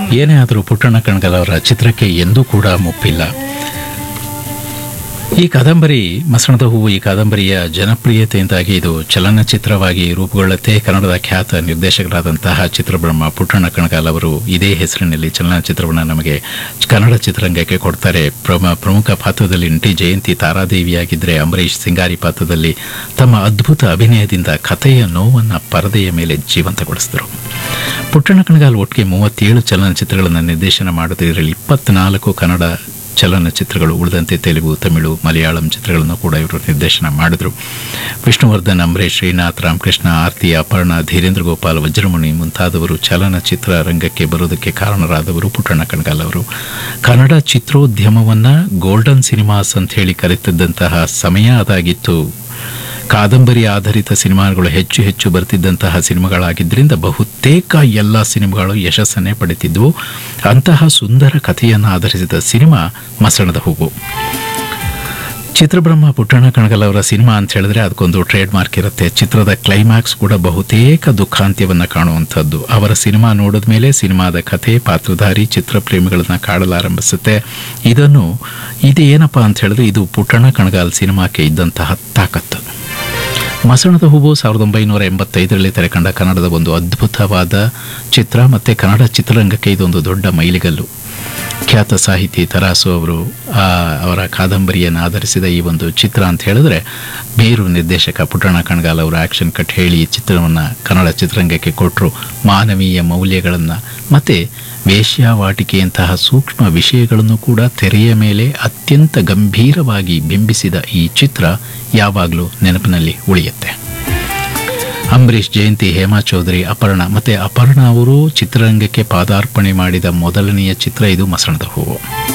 ಏನೇ ಆದರೂ ಪುಟ್ಟಣ್ಣ ಕಣಗಲ್ ಅವರ ಚಿತ್ರಕ್ಕೆ ಎಂದೂ ಕೂಡ ಮುಪ್ಪಿಲ್ಲ ಈ ಕಾದಂಬರಿ ಮಸಣದ ಹೂವು ಈ ಕಾದಂಬರಿಯ ಜನಪ್ರಿಯತೆಯಿಂದಾಗಿ ಇದು ಚಲನಚಿತ್ರವಾಗಿ ರೂಪುಗೊಳ್ಳುತ್ತೆ ಕನ್ನಡದ ಖ್ಯಾತ ನಿರ್ದೇಶಕರಾದಂತಹ ಚಿತ್ರಬ್ರಹ್ಮ ಪುಟ್ಟಣ್ಣ ಕಣಗಾಲ್ ಅವರು ಇದೇ ಹೆಸರಿನಲ್ಲಿ ಚಲನಚಿತ್ರವನ್ನು ನಮಗೆ ಕನ್ನಡ ಚಿತ್ರರಂಗಕ್ಕೆ ಕೊಡ್ತಾರೆ ಪ್ರಮ ಪ್ರಮುಖ ಪಾತ್ರದಲ್ಲಿ ನಟಿ ಜಯಂತಿ ತಾರಾದೇವಿಯಾಗಿದ್ದರೆ ಅಂಬರೀಷ್ ಸಿಂಗಾರಿ ಪಾತ್ರದಲ್ಲಿ ತಮ್ಮ ಅದ್ಭುತ ಅಭಿನಯದಿಂದ ಕಥೆಯ ನೋವನ್ನು ಪರದೆಯ ಮೇಲೆ ಜೀವಂತಗೊಳಿಸಿದರು ಪುಟ್ಟಣ್ಣ ಕಣಗಾಲ್ ಒಟ್ಟಿಗೆ ಮೂವತ್ತೇಳು ಚಲನಚಿತ್ರಗಳನ್ನು ನಿರ್ದೇಶನ ಮಾಡಿದ್ರು ಇದರಲ್ಲಿ ಇಪ್ಪತ್ನಾಲ್ಕು ಕನ್ನಡ ಚಲನಚಿತ್ರಗಳು ಉಳಿದಂತೆ ತೆಲುಗು ತಮಿಳು ಮಲಯಾಳಂ ಚಿತ್ರಗಳನ್ನು ಕೂಡ ಇವರು ನಿರ್ದೇಶನ ಮಾಡಿದರು ವಿಷ್ಣುವರ್ಧನ್ ಅಂಬರೀಶ್ ಶ್ರೀನಾಥ್ ರಾಮಕೃಷ್ಣ ಆರ್ತಿ ಅಪರ್ಣ ಧೀರೇಂದ್ರ ಗೋಪಾಲ್ ವಜ್ರಮುನಿ ಮುಂತಾದವರು ಚಲನಚಿತ್ರ ರಂಗಕ್ಕೆ ಬರೋದಕ್ಕೆ ಕಾರಣರಾದವರು ಪುಟ್ಟಣ್ಣ ಕಣಗಾಲ್ ಅವರು ಕನ್ನಡ ಚಿತ್ರೋದ್ಯಮವನ್ನು ಗೋಲ್ಡನ್ ಸಿನಿಮಾಸ್ ಅಂತ ಹೇಳಿ ಕರೆತಿದ್ದಂತಹ ಸಮಯ ಅದಾಗಿತ್ತು ಕಾದಂಬರಿ ಆಧಾರಿತ ಸಿನಿಮಾಗಳು ಹೆಚ್ಚು ಹೆಚ್ಚು ಬರ್ತಿದ್ದಂತಹ ಸಿನಿಮಾಗಳಾಗಿದ್ದರಿಂದ ಬಹುತೇಕ ಎಲ್ಲ ಸಿನಿಮಾಗಳು ಯಶಸ್ಸನ್ನೇ ಪಡೆದಿದ್ವು ಅಂತಹ ಸುಂದರ ಕಥೆಯನ್ನು ಆಧರಿಸಿದ ಸಿನಿಮಾ ಮಸಣದ ಹೂವು ಚಿತ್ರಬ್ರಹ್ಮ ಪುಟ್ಟಣ್ಣ ಕಣಗಲ್ ಅವರ ಸಿನಿಮಾ ಅಂತ ಹೇಳಿದ್ರೆ ಅದಕ್ಕೊಂದು ಟ್ರೇಡ್ ಮಾರ್ಕ್ ಇರುತ್ತೆ ಚಿತ್ರದ ಕ್ಲೈಮ್ಯಾಕ್ಸ್ ಕೂಡ ಬಹುತೇಕ ದುಃಖಾಂತ್ಯವನ್ನು ಕಾಣುವಂಥದ್ದು ಅವರ ಸಿನಿಮಾ ನೋಡಿದ ಮೇಲೆ ಸಿನಿಮಾದ ಕಥೆ ಪಾತ್ರಧಾರಿ ಚಿತ್ರಪ್ರೇಮಿಗಳನ್ನ ಕಾಡಲಾರಂಭಿಸುತ್ತೆ ಇದನ್ನು ಇದು ಏನಪ್ಪ ಅಂತ ಹೇಳಿದ್ರೆ ಇದು ಪುಟ್ಟಣ್ಣ ಕಣಗಾಲ್ ಸಿನಿಮಾಕ್ಕೆ ಇದ್ದಂತಹ ತಾಕತ್ತು ಮಸಣದ ಹೂವು ಸಾವಿರದ ಒಂಬೈನೂರ ಎಂಬತ್ತೈದರಲ್ಲಿ ತೆರೆಕಂಡ ಕನ್ನಡದ ಒಂದು ಅದ್ಭುತವಾದ ಚಿತ್ರ ಮತ್ತು ಕನ್ನಡ ಚಿತ್ರರಂಗಕ್ಕೆ ಇದೊಂದು ದೊಡ್ಡ ಮೈಲಿಗಲ್ಲು ಖ್ಯಾತ ಸಾಹಿತಿ ತರಾಸು ಅವರು ಆ, ಅವರ ಕಾದಂಬರಿಯನ್ನು ಆಧರಿಸಿದ ಈ ಒಂದು ಚಿತ್ರ ಅಂತ ಹೇಳಿದ್ರೆ ಬೇರು ನಿರ್ದೇಶಕ ಪುಟ್ಟಣ್ಣ ಕಣಗಾಲ್ ಅವರು ಆ್ಯಕ್ಷನ್ ಕಟ್ ಹೇಳಿ ಈ ಚಿತ್ರವನ್ನು ಕನ್ನಡ ಚಿತ್ರರಂಗಕ್ಕೆ ಕೊಟ್ಟರು ಮಾನವೀಯ ಮೌಲ್ಯಗಳನ್ನು ಮತ್ತು ವೇಶ್ಯಾವಾಟಿಕೆಯಂತಹ ಸೂಕ್ಷ್ಮ ವಿಷಯಗಳನ್ನು ಕೂಡ ತೆರೆಯ ಮೇಲೆ ಅತ್ಯಂತ ಗಂಭೀರವಾಗಿ ಬಿಂಬಿಸಿದ ಈ ಚಿತ್ರ ಯಾವಾಗಲೂ ನೆನಪಿನಲ್ಲಿ ಉಳಿಯುತ್ತೆ ಅಂಬರೀಷ್ ಜಯಂತಿ ಹೇಮಾ ಚೌಧರಿ ಅಪರ್ಣ ಮತ್ತು ಅಪರ್ಣ ಅವರು ಚಿತ್ರರಂಗಕ್ಕೆ ಪಾದಾರ್ಪಣೆ ಮಾಡಿದ ಮೊದಲನೆಯ ಚಿತ್ರ ಇದು ಮಸಣದ ಹೂವು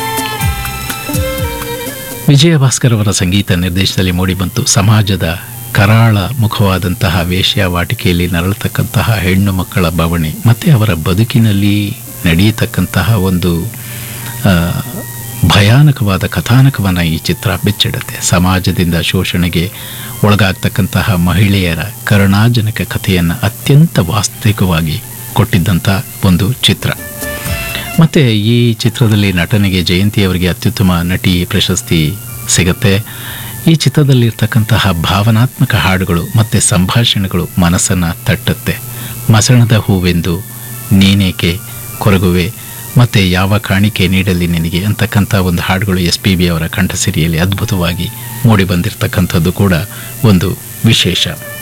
ವಿಜಯ ಭಾಸ್ಕರ್ ಅವರ ಸಂಗೀತ ನಿರ್ದೇಶನದಲ್ಲಿ ಮೂಡಿಬಂತು ಸಮಾಜದ ಕರಾಳ ಮುಖವಾದಂತಹ ವೇಶ್ಯಾವಾಟಿಕೆಯಲ್ಲಿ ನರಳತಕ್ಕಂತಹ ಹೆಣ್ಣು ಮಕ್ಕಳ ಬವಣೆ ಮತ್ತು ಅವರ ಬದುಕಿನಲ್ಲಿ ನಡೆಯತಕ್ಕಂತಹ ಒಂದು ಆ, ಭಯಾನಕವಾದ ಕಥಾನಕವನ್ನು ಈ ಚಿತ್ರ ಬಿಚ್ಚಿಡುತ್ತೆ ಸಮಾಜದಿಂದ ಶೋಷಣೆಗೆ ಒಳಗಾಗ್ತಕ್ಕಂತಹ ಮಹಿಳೆಯರ ಕರುಣಾಜನಕ ಕಥೆಯನ್ನು ಅತ್ಯಂತ ವಾಸ್ತವಿಕವಾಗಿ ಕೊಟ್ಟಿದ್ದಂಥ ಒಂದು ಚಿತ್ರ ಮತ್ತು ಈ ಚಿತ್ರದಲ್ಲಿ ನಟನೆಗೆ ಜಯಂತಿ ಅವರಿಗೆ ಅತ್ಯುತ್ತಮ ನಟಿ ಪ್ರಶಸ್ತಿ ಸಿಗುತ್ತೆ ಈ ಚಿತ್ರದಲ್ಲಿರ್ತಕ್ಕಂತಹ ಭಾವನಾತ್ಮಕ ಹಾಡುಗಳು ಮತ್ತು ಸಂಭಾಷಣೆಗಳು ಮನಸ್ಸನ್ನು ತಟ್ಟುತ್ತೆ ಮಸಣದ ಹೂವೆಂದು ನೀನೇಕೆ ಕೊರಗುವೆ ಮತ್ತು ಯಾವ ಕಾಣಿಕೆ ನೀಡಲಿ ನಿನಗೆ ಅಂತಕ್ಕಂಥ ಒಂದು ಹಾಡುಗಳು ಎಸ್ ಪಿ ಬಿ ಅವರ ಕಂಠಸಿರಿಯಲ್ಲಿ ಅದ್ಭುತವಾಗಿ ಮೂಡಿ ಬಂದಿರತಕ್ಕಂಥದ್ದು ಕೂಡ ಒಂದು ವಿಶೇಷ